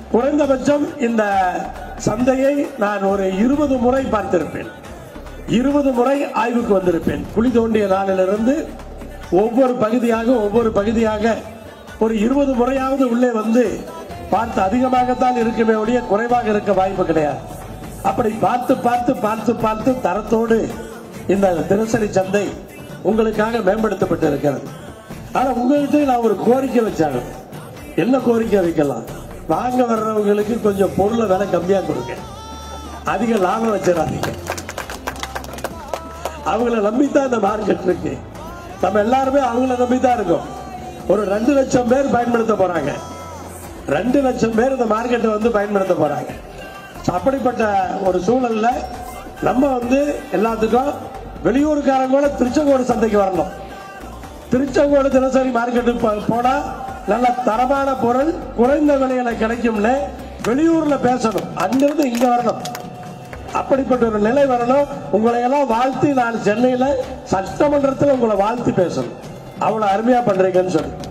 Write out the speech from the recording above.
குறைந்தபட்சம் இந்த சந்தையை நான் ஒரு இருபது முறை பார்த்திருப்பேன் இருபது முறை ஆய்வுக்கு வந்திருப்பேன் குழி தோண்டிய நாளிலிருந்து ஒவ்வொரு பகுதியாக ஒவ்வொரு பகுதியாக ஒரு இருபது முறையாவது உள்ளே வந்து பார்த்து அதிகமாகத்தான் இருக்குமே ஒழிய குறைவாக இருக்க வாய்ப்பு கிடையாது அப்படி பார்த்து பார்த்து பார்த்து பார்த்து தரத்தோடு இந்த தினசரி சந்தை உங்களுக்காக மேம்படுத்தப்பட்டு இருக்கிறது ஆனா உங்ககிட்ட நான் ஒரு கோரிக்கை வச்சாங்க என்ன கோரிக்கை வைக்கலாம் வாங்க வர்றவங்களுக்கு கொஞ்சம் பொருளை விலை கம்மியா கொடுங்க அதிக லாபம் வச்சிடாதீங்க அவங்கள நம்பித்தான் இந்த மார்க்கெட் இருக்கு நம்ம எல்லாருமே அவங்கள நம்பித்தான் இருக்கோம் ஒரு ரெண்டு லட்சம் பேர் பயன்படுத்த போறாங்க ரெண்டு லட்சம் பேர் இந்த மார்க்கெட்டை வந்து பயன்படுத்த போறாங்க அப்படிப்பட்ட ஒரு சூழல்ல நம்ம வந்து எல்லாத்துக்கும் வெளியூருக்காரங்க கூட திருச்செங்கோடு சந்தைக்கு வரணும் திருச்செங்கோடு தினசரி மார்க்கெட்டுக்கு போ- போனா நல்ல தரமான பொருள் குறைந்த விலையில கிடைக்கும்னு வெளியூர்ல பேசணும் அங்கிருந்து இங்க வரணும் அப்படிப்பட்ட ஒரு நிலை வரணும் உங்களை எல்லாம் வாழ்த்தி நான் சென்னையில சட்டமன்றத்தில் உங்களை வாழ்த்தி பேசணும் அவ்வளவு அருமையா பண்றீங்கன்னு சொல்லி